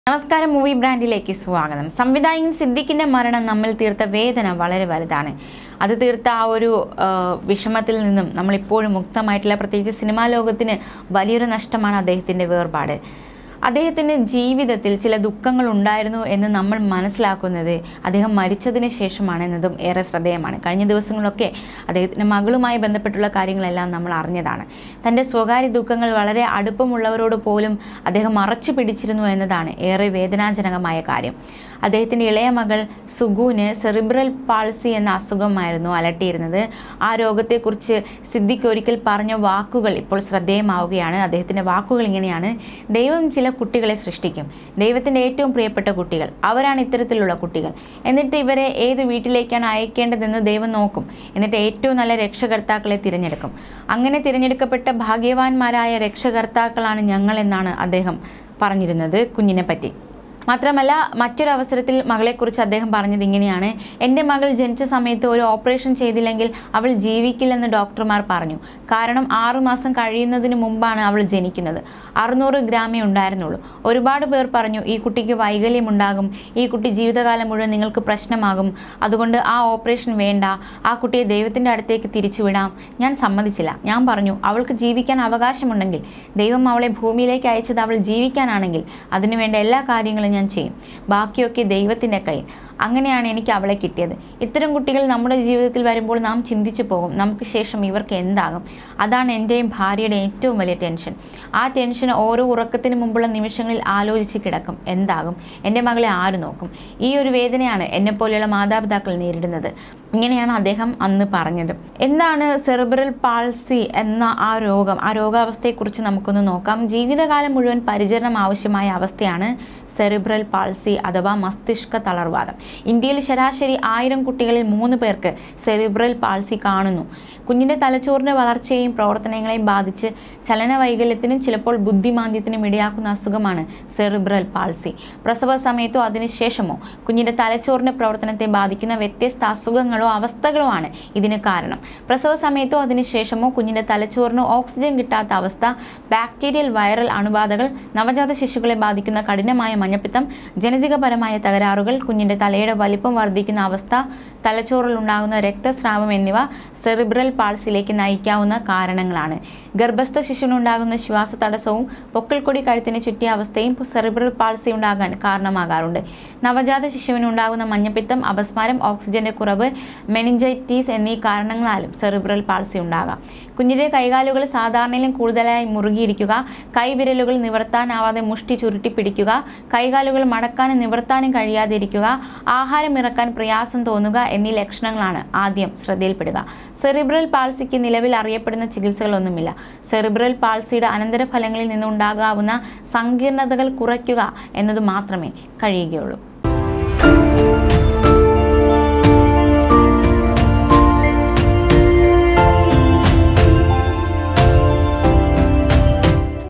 നമസ്കാരം മൂവി ബ്രാൻഡിലേക്ക് സ്വാഗതം സംവിധായകൻ സിദ്ദിഖിന്റെ മരണം നമ്മിൽ തീർത്ത വേദന വളരെ വലുതാണ് അത് തീർത്ത ആ ഒരു ആ, വിഷമത്തിൽ നിന്നും നമ്മളിപ്പോഴും മുക്തമായിട്ടുള്ള പ്രത്യേകിച്ച് സിനിമാ ലോകത്തിന് വലിയൊരു നഷ്ടമാണ് അദ്ദേഹത്തിന്റെ വേർപാട് അദ്ദേഹത്തിൻ്റെ ജീവിതത്തിൽ ചില ദുഃഖങ്ങൾ ഉണ്ടായിരുന്നു എന്ന് നമ്മൾ മനസ്സിലാക്കുന്നത് അദ്ദേഹം മരിച്ചതിന് ശേഷമാണ് എന്നതും ഏറെ ശ്രദ്ധേയമാണ് കഴിഞ്ഞ ദിവസങ്ങളിലൊക്കെ അദ്ദേഹത്തിൻ്റെ മകളുമായി ബന്ധപ്പെട്ടുള്ള കാര്യങ്ങളെല്ലാം നമ്മൾ അറിഞ്ഞതാണ് തൻ്റെ സ്വകാര്യ ദുഃഖങ്ങൾ വളരെ അടുപ്പമുള്ളവരോട് പോലും അദ്ദേഹം മറച്ചു പിടിച്ചിരുന്നു എന്നതാണ് ഏറെ വേദനാജനകമായ കാര്യം അദ്ദേഹത്തിൻ്റെ ഇളയ മകൾ സുഗുവിന് സെറിബ്രൽ പാൾസി എന്ന അസുഖമായിരുന്നു അലട്ടിയിരുന്നത് ആ രോഗത്തെക്കുറിച്ച് സിദ്ദിഖ് ഒരിക്കൽ പറഞ്ഞ വാക്കുകൾ ഇപ്പോൾ ശ്രദ്ധേയമാവുകയാണ് അദ്ദേഹത്തിൻ്റെ വാക്കുകൾ ഇങ്ങനെയാണ് ദൈവം ചില കുട്ടികളെ സൃഷ്ടിക്കും ദൈവത്തിൻ്റെ ഏറ്റവും പ്രിയപ്പെട്ട കുട്ടികൾ അവരാണ് ഇത്തരത്തിലുള്ള കുട്ടികൾ എന്നിട്ട് ഇവരെ ഏത് വീട്ടിലേക്കാണ് അയക്കേണ്ടതെന്ന് ദൈവം നോക്കും എന്നിട്ട് ഏറ്റവും നല്ല രക്ഷകർത്താക്കളെ തിരഞ്ഞെടുക്കും അങ്ങനെ തിരഞ്ഞെടുക്കപ്പെട്ട ഭാഗ്യവാന്മാരായ രക്ഷകർത്താക്കളാണ് ഞങ്ങൾ എന്നാണ് അദ്ദേഹം പറഞ്ഞിരുന്നത് കുഞ്ഞിനെ പറ്റി മാത്രമല്ല മറ്റൊരു അവസരത്തിൽ മകളെക്കുറിച്ച് അദ്ദേഹം പറഞ്ഞത് ഇങ്ങനെയാണ് എൻ്റെ മകൾ ജനിച്ച സമയത്ത് ഒരു ഓപ്പറേഷൻ ചെയ്തില്ലെങ്കിൽ അവൾ ജീവിക്കില്ലെന്ന് ഡോക്ടർമാർ പറഞ്ഞു കാരണം ആറുമാസം കഴിയുന്നതിന് മുമ്പാണ് അവൾ ജനിക്കുന്നത് അറുന്നൂറ് ഗ്രാമേ ഉണ്ടായിരുന്നുള്ളൂ ഒരുപാട് പേർ പറഞ്ഞു ഈ കുട്ടിക്ക് വൈകല്യമുണ്ടാകും ഈ കുട്ടി ജീവിതകാലം മുഴുവൻ നിങ്ങൾക്ക് പ്രശ്നമാകും അതുകൊണ്ട് ആ ഓപ്പറേഷൻ വേണ്ട ആ കുട്ടിയെ ദൈവത്തിൻ്റെ അടുത്തേക്ക് തിരിച്ചുവിടാം ഞാൻ സമ്മതിച്ചില്ല ഞാൻ പറഞ്ഞു അവൾക്ക് ജീവിക്കാൻ അവകാശമുണ്ടെങ്കിൽ ദൈവം അവളെ ഭൂമിയിലേക്ക് അയച്ചത് അവൾ ജീവിക്കാനാണെങ്കിൽ അതിനുവേണ്ട എല്ലാ കാര്യങ്ങളും ഞാൻ ചെയ്യും ബാക്കിയൊക്കെ ദൈവത്തിൻ്റെ കയ്യിൽ അങ്ങനെയാണ് എനിക്ക് അവളെ കിട്ടിയത് ഇത്തരം കുട്ടികൾ നമ്മുടെ ജീവിതത്തിൽ വരുമ്പോൾ നാം ചിന്തിച്ചു പോകും നമുക്ക് ശേഷം ഇവർക്ക് എന്താകും അതാണ് എൻ്റെയും ഭാര്യയുടെയും ഏറ്റവും വലിയ ടെൻഷൻ ആ ടെൻഷൻ ഓരോ ഉറക്കത്തിന് മുമ്പുള്ള നിമിഷങ്ങളിൽ ആലോചിച്ച് കിടക്കും എന്താകും എൻ്റെ മകളെ ആര് നോക്കും ഈ ഒരു വേദനയാണ് എന്നെപ്പോലെയുള്ള മാതാപിതാക്കൾ നേരിടുന്നത് ഇങ്ങനെയാണ് അദ്ദേഹം അന്ന് പറഞ്ഞത് എന്താണ് സെറിബ്രൽ പാൾസി എന്ന ആ രോഗം ആ രോഗാവസ്ഥയെക്കുറിച്ച് നമുക്കൊന്ന് നോക്കാം ജീവിതകാലം മുഴുവൻ പരിചരണം ആവശ്യമായ അവസ്ഥയാണ് സെറിബ്രൽ പാൾസി അഥവാ മസ്തിഷ്ക തളർവാദം ഇന്ത്യയിൽ ശരാശരി ആയിരം കുട്ടികളിൽ മൂന്ന് പേർക്ക് സെറിബ്രൽ പാൾസി കാണുന്നു കുഞ്ഞിൻ്റെ തലച്ചോറിൻ്റെ വളർച്ചയെയും പ്രവർത്തനങ്ങളെയും ബാധിച്ച് ചലന വൈകല്യത്തിനും ചിലപ്പോൾ ബുദ്ധിമാന്ദ്യത്തിനും ഇടയാക്കുന്ന അസുഖമാണ് സെറിബ്രൽ പാൾസി പ്രസവ സമയത്തോ അതിനുശേഷമോ കുഞ്ഞിൻ്റെ തലച്ചോറിൻ്റെ പ്രവർത്തനത്തെ ബാധിക്കുന്ന വ്യത്യസ്ത അസുഖങ്ങളോ അവസ്ഥകളോ ആണ് ഇതിന് കാരണം പ്രസവ സമയത്തോ അതിനുശേഷമോ കുഞ്ഞിൻ്റെ തലച്ചോറിന് ഓക്സിജൻ കിട്ടാത്ത അവസ്ഥ ബാക്ടീരിയൽ വൈറൽ അണുബാധകൾ നവജാത ശിശുക്കളെ ബാധിക്കുന്ന കഠിനമായ മഞ്ഞപ്പിത്തം ജനിതകപരമായ തകരാറുകൾ കുഞ്ഞിൻ്റെ തലയുടെ വലിപ്പം വർദ്ധിക്കുന്ന അവസ്ഥ തലച്ചോറിൽ ഉണ്ടാകുന്ന രക്തസ്രാവം എന്നിവ സെറിബ്രൽ പാൾസിലേക്ക് നയിക്കാവുന്ന കാരണങ്ങളാണ് ഗർഭസ്ഥ ശിശുവിനുണ്ടാകുന്ന ശ്വാസ തടസ്സവും പൊക്കിൾക്കൊടി കഴുത്തിന് ചുറ്റിയ അവസ്ഥയും സെറിബ്രൽ പാൾസി ഉണ്ടാകാൻ കാരണമാകാറുണ്ട് നവജാത ശിശുവിനുണ്ടാകുന്ന മഞ്ഞപ്പിത്തം അപസ്മാരം ഓക്സിജന്റെ കുറവ് മെനിഞ്ചൈറ്റീസ് എന്നീ കാരണങ്ങളാലും സെറിബ്രൽ പാൾസി ഉണ്ടാകാം കുഞ്ഞിന്റെ കൈകാലുകൾ സാധാരണയിലും കൂടുതലായി മുറുകിയിരിക്കുക കൈവിരലുകൾ നിവർത്താനാവാതെ മുഷ്ടി ചുരുട്ടി പിടിക്കുക കൈകാലുകൾ മടക്കാനും നിവർത്താനും കഴിയാതെ ഇരിക്കുക ആഹാരം ഇറക്കാൻ പ്രയാസം തോന്നുക എന്നീ ലക്ഷണങ്ങളാണ് ആദ്യം ശ്രദ്ധയിൽപ്പെടുക സെറിബ്രൽ പാൾസിക്ക് നിലവിൽ അറിയപ്പെടുന്ന ചികിത്സകളൊന്നുമില്ല സെറിബ്രൽ പാൾസിയുടെ അനന്തരഫലങ്ങളിൽ നിന്നുണ്ടാകാവുന്ന സങ്കീർണതകൾ കുറയ്ക്കുക എന്നത് മാത്രമേ കഴിയുകയുള്ളൂ